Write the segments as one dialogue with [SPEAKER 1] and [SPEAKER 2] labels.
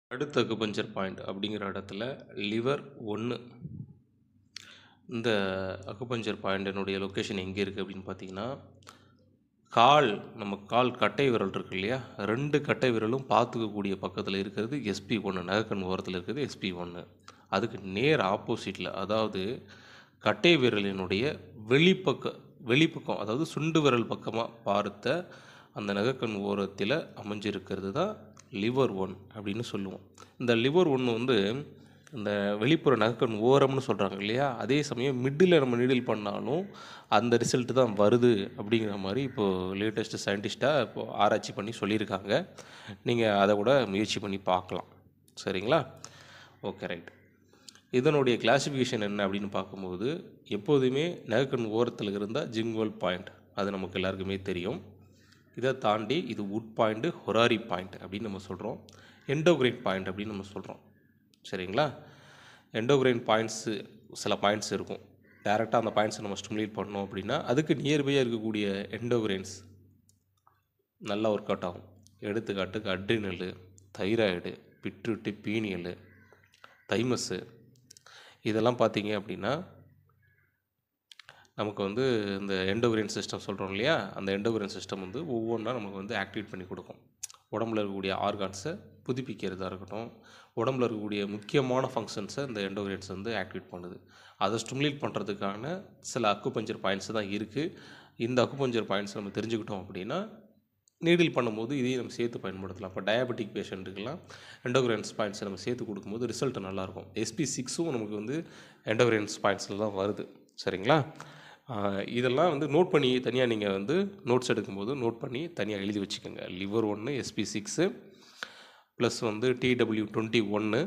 [SPEAKER 1] அடுத்த acupuncture point அப்படிங்கிற இடத்துல லிவர் ஒன்று இந்த அக்குபஞ்சர் பாயிண்டினுடைய லொக்கேஷன் எங்கே இருக்குது அப்படின்னு பார்த்தீங்கன்னா கால் நம்ம கால் கட்டை விரல் இருக்கு இல்லையா ரெண்டு கட்டை விரலும் பார்த்துக்கக்கூடிய பக்கத்தில் இருக்கிறது எஸ்பி ஒன்று நகக்கண் ஓரத்தில் இருக்கிறது எஸ்பி ஒன்று அதுக்கு நேர் ஆப்போசிட்டில் அதாவது கட்டை விரலினுடைய வெளிப்பக்க வெளிப்பக்கம் அதாவது சுண்டு விரல் பக்கமாக பார்த்த அந்த நகக்கண் ஓரத்தில் அமைஞ்சிருக்கிறது தான் லிவர் ஒன் அப்படின்னு சொல்லுவோம் இந்த லிவர் ஒன்று வந்து இந்த வெளிப்புற நகக்கண் ஓரம்னு சொல்கிறாங்க இல்லையா அதே சமயம் மிடில் நம்ம நீடில் பண்ணாலும் அந்த ரிசல்ட் தான் வருது அப்படிங்கிற மாதிரி இப்போது லேட்டஸ்ட்டு சயின்டிஸ்ட்டாக இப்போது ஆராய்ச்சி பண்ணி சொல்லியிருக்காங்க நீங்கள் அதை கூட முயற்சி பண்ணி பார்க்கலாம் சரிங்களா ஓகே ரைட் இதனுடைய கிளாசிஃபிகேஷன் என்ன அப்படின்னு பார்க்கும்போது எப்போதுமே நகக்கண் ஓரத்தில் இருந்தால் ஜிங்குவல் பாயிண்ட் அது நமக்கு எல்லாருக்குமே தெரியும் இதை தாண்டி இது உட் பாயிண்ட்டு ஹொராரி பாயிண்ட் அப்படின்னு நம்ம சொல்கிறோம் எண்டோகிரைன் பாயிண்ட் அப்படின்னு நம்ம சொல்கிறோம் சரிங்களா எண்டோகிரைன் பாயிண்ட்ஸு சில பாயிண்ட்ஸ் இருக்கும் டேரெக்டாக அந்த பாயிண்ட்ஸை நம்ம ஸ்டிமுலேட் பண்ணோம் அப்படின்னா அதுக்கு நியர்பையாக இருக்கக்கூடிய எண்டோகிரைன்ஸ் நல்லா ஒர்க் அவுட் ஆகும் எடுத்துக்காட்டுக்கு adrenal thyroid pituitary pineal thymus இதெல்லாம் பார்த்தீங்க அப்படின்னா நமக்கு வந்து இந்த எண்டோகிரைன் சிஸ்டம் சொல்கிறோம் இல்லையா அந்த எண்டோகிரைன் சிஸ்டம் வந்து ஒவ்வொன்றா நமக்கு வந்து ஆக்டிவேட் பண்ணி கொடுக்கும் உடம்புல இருக்கக்கூடிய ஆர்கான்ஸை புதுப்பிக்கிறதா இருக்கட்டும் உடம்புல இருக்கக்கூடிய முக்கியமான ஃபங்க்ஷன்ஸை இந்த எண்டோகிரைன்ஸ் வந்து ஆக்டிவேட் பண்ணுது அதை ஸ்டிமுலேட் பண்ணுறதுக்கான சில அக்குபஞ்சர் பாயிண்ட்ஸ் தான் இருக்குது இந்த அக்குபஞ்சர் பாயிண்ட்ஸ் நம்ம தெரிஞ்சுக்கிட்டோம் அப்படின்னா நீடில் பண்ணும்போது இதையும் நம்ம சேர்த்து பயன்படுத்தலாம் இப்போ டயபெட்டிக் பேஷண்ட்டுக்கெல்லாம் எண்டோகிரைன்ஸ் பாயிண்ட்ஸை நம்ம சேர்த்து கொடுக்கும்போது ரிசல்ட் நல்லாயிருக்கும் எஸ்பி சிக்ஸும் நமக்கு வந்து எண்டோகிரைன்ஸ் பாயிண்ட்ஸில் தான் வருது சரிங்களா ஆஹ் இதெல்லாம் வந்து நோட் பண்ணி தனியாக நீங்கள் வந்து நோட்ஸ் எடுக்கும்போது நோட் பண்ணி தனியாக எழுதி வச்சுக்கோங்க லிவர் ஒன்று எஸ்பி சிக்ஸு ப்ளஸ் வந்து டிடபிள்யூ டுவெண்ட்டி ஒன்று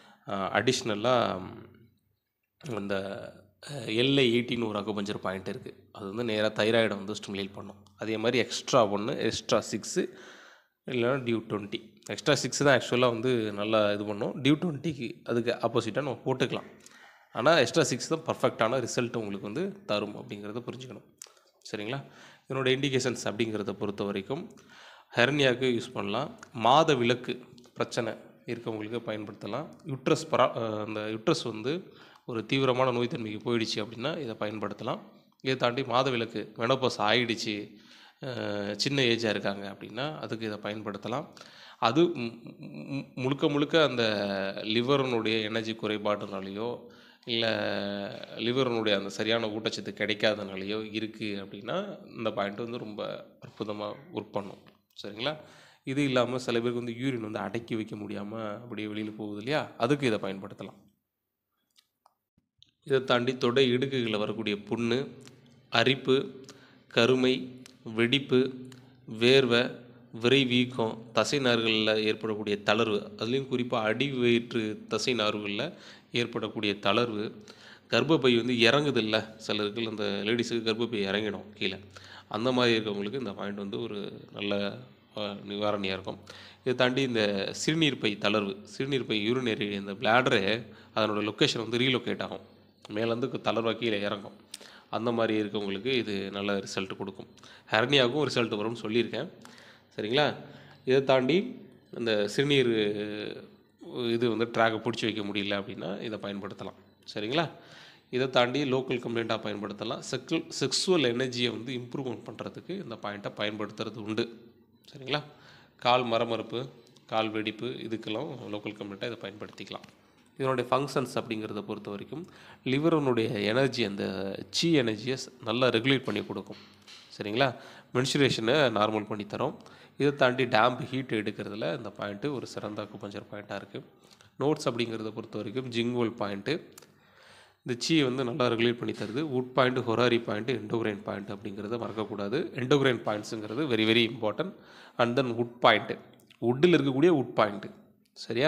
[SPEAKER 1] அடிஷ்னலாக அந்த எல்ஐ எயிட்டின்னு ஒரு அக்குபஞ்சர் பாயிண்ட் இருக்குது அது வந்து நேராக தைராய்டை வந்து ஸ்டிமுலேட் பண்ணும் அதே மாதிரி எக்ஸ்ட்ரா ஒன்று எக்ஸ்ட்ரா சிக்ஸு இல்லைன்னா டியூ டுவெண்ட்டி எக்ஸ்ட்ரா சிக்ஸ் தான் ஆக்சுவலாக வந்து நல்லா இது பண்ணும் டியூ டுவெண்ட்டிக்கு அதுக்கு ஆப்போசிட்டாக நம்ம போட்டுக்கலாம் ஆனால் எக்ஸ்ட்ரா சிக்ஸ் தான் பர்ஃபெக்டான ரிசல்ட் உங்களுக்கு வந்து தரும் அப்படிங்கிறத புரிஞ்சுக்கணும் சரிங்களா இதனோட இண்டிகேஷன்ஸ் அப்படிங்கிறத பொறுத்த வரைக்கும் ஹெர்னியாவுக்கு யூஸ் பண்ணலாம் மாத விளக்கு பிரச்சனை இருக்கவங்களுக்கு பயன்படுத்தலாம் யுட்ரஸ் பரா அஹ் அந்த யுட்ரஸ் வந்து ஒரு தீவிரமான நோய் தன்மைக்கு போயிடுச்சு அப்படின்னா இதை பயன்படுத்தலாம் இதை தாண்டி மாத விளக்கு மெனோபாஸ் ஆயிடுச்சு அஹ் சின்ன ஏஜாக இருக்காங்க அப்படின்னா அதுக்கு இதை பயன்படுத்தலாம் அது மு- மு- முழுக்க முழுக்க அந்த லிவரனுடைய எனர்ஜி குறைபாடுனாலேயோ இல்லை லிவரனுடைய அந்த சரியான ஊட்டச்சத்து கிடைக்காதனாலேயோ இருக்குது அப்படின்னா இந்த பாயிண்ட் வந்து ரொம்ப அற்புதமாக ஒர்க் பண்ணும் சரிங்களா இது இல்லாமல் சில பேருக்கு வந்து யூரின் வந்து அடக்கி வைக்க முடியாமல் அப்படியே வெளியில் போகுது இல்லையா அதுக்கு இதை பயன்படுத்தலாம் இதை தாண்டி தொடை இடுக்குகளில் வரக்கூடிய புண்ணு அரிப்பு கருமை வெடிப்பு வேர்வை விரை வீக்கம் தசை நார்களில் ஏற்படக்கூடிய தளர்வு அதுலேயும் குறிப்பாக அடி வயிற்று தசை நார்களில் ஏற்படக்கூடிய தளர்வு கர்ப்பப்பை வந்து இறங்குது இல்லை சிலருக்கு அந்த லேடிஸுக்கு கர்ப்பப்பை இறங்கிடும் கீழே அந்த மாதிரி இருக்கவங்களுக்கு இந்த பாயிண்ட் வந்து ஒரு நல்ல அஹ், நிவாரணியாக இருக்கும் இதை தாண்டி இந்த சிறுநீர் பை தளர்வு சிறுநீர் பை யூரினரி இந்த பிளாடரு அதனோட லொக்கேஷன் வந்து ரீலொகேட் ஆகும் மேலேருந்து தளர்வாக கீழே இறங்கும் அந்த மாதிரி இருக்கவங்களுக்கு இது நல்ல ரிசல்ட் கொடுக்கும் ஹெர்னியாவுக்கும் ரிசல்ட் வரும்னு சொல்லியிருக்கேன் சரிங்களா இதை தாண்டி இந்த சிறுநீர் இது வந்து ட்ராகை பிடிச்சி வைக்க முடியல அப்படின்னா இதை பயன்படுத்தலாம் சரிங்களா இதை தாண்டி லோக்கல் கம்ப்ளைண்ட்டாக பயன்படுத்தலாம் செக்ஷுவல் செக்ஸுவல் எனர்ஜியை வந்து இம்ப்ரூவ்மெண்ட் பண்ணுறதுக்கு இந்த பாயிண்ட்டை பயன்படுத்துறது உண்டு சரிங்களா கால் மரமறுப்பு கால் வெடிப்பு இதுக்கெல்லாம் லோக்கல் கம்ப்ளைண்ட்டாக இதை பயன்படுத்திக்கலாம் இதனுடைய ஃபங்க்ஷன்ஸ் அப்படிங்கிறத பொறுத்த வரைக்கும் லிவரனுடைய எனர்ஜி அந்த சி எனர்ஜியை நல்லா ரெகுலேட் பண்ணி கொடுக்கும் சரிங்களா மென்சுரேஷனை நார்மல் பண்ணி தரும் இதை தாண்டி டேம்ப் ஹீட் எடுக்கிறதுல இந்த பாயிண்ட்டு ஒரு சிறந்த அக்குபஞ்சர் பாயிண்ட்டாக இருக்குது நோட்ஸ் அப்படிங்கிறத பொறுத்த வரைக்கும் ஜிங்குவல் பாயிண்ட்டு இந்த சீயை வந்து நல்லா ரெகுலேட் பண்ணி தருது wood point horary point endocrine point அப்படிங்கிறத மறக்கக்கூடாது எண்டோகிரைன் பாயிண்ட்ஸுங்கிறது very very important and then wood point உட்டில் இருக்கக்கூடிய உட் பாயிண்ட்டு சரியா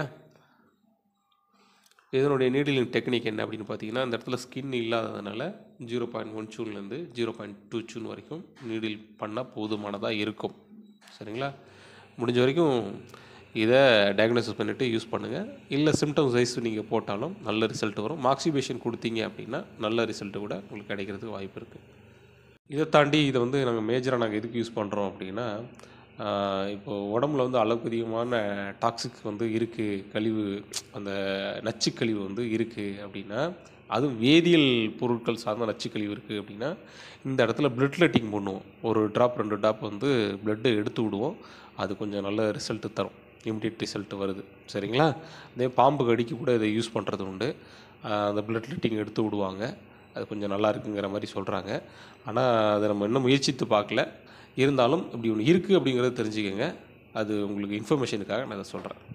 [SPEAKER 1] இதனுடைய நீடிலிங் டெக்னிக் என்ன அப்படின்னு பார்த்தீங்கன்னா இந்த இடத்துல ஸ்கின் இல்லாததுனால ஜீரோ பாயிண்ட் ஒன் சூன்லேருந்து ஜீரோ பாயிண்ட் டூ சூன் வரைக்கும் நீடில் பண்ணால் போதுமானதாக இருக்கும் சரிங்களா முடிஞ்ச வரைக்கும் இதை டயக்னோசிஸ் பண்ணிவிட்டு யூஸ் பண்ணுங்கள் இல்லை சிம்டம்ஸ் வைஸ் நீங்கள் போட்டாலும் நல்ல ரிசல்ட் வரும் மாக்சிபேஷன் கொடுத்தீங்க அப்படின்னா நல்ல ரிசல்ட்டு கூட உங்களுக்கு கிடைக்கிறதுக்கு வாய்ப்பு இருக்குது இதை தாண்டி இதை வந்து நாங்கள் மேஜராக நாங்கள் எதுக்கு யூஸ் பண்ணுறோம் அப்படின்னா இப்போ உடம்புல வந்து அளவுக்கு அதிகமான டாக்ஸிக் வந்து இருக்குது கழிவு அந்த நச்சுக்கழிவு வந்து இருக்குது அப்படின்னா அதுவும் வேதியியல் பொருட்கள் சார்ந்த நச்சுக்கழிவு இருக்குது அப்படின்னா இந்த இடத்துல பிளட் லெட்டிங் பண்ணுவோம் ஒரு ட்ராப் ரெண்டு ட்ராப் வந்து பிளட்டை எடுத்து விடுவோம் அது கொஞ்சம் நல்ல ரிசல்ட்டு தரும் இமிடியட் ரிசல்ட் வருது சரிங்களா அதே பாம்பு கடிக்கு கூட இதை யூஸ் பண்ணுறது உண்டு ஆஹ் அந்த பிளட் லெட்டிங் எடுத்து விடுவாங்க அது கொஞ்சம் நல்லா இருக்குங்கிற மாதிரி சொல்கிறாங்க ஆனால் அதை நம்ம இன்னும் முயற்சித்து பார்க்கல இருந்தாலும் இப்படி ஒன்று இருக்குது அப்படிங்கிறத தெரிஞ்சுக்கங்க அது உங்களுக்கு இன்ஃபர்மேஷனுக்காக நான் இதை சொல்கிறேன்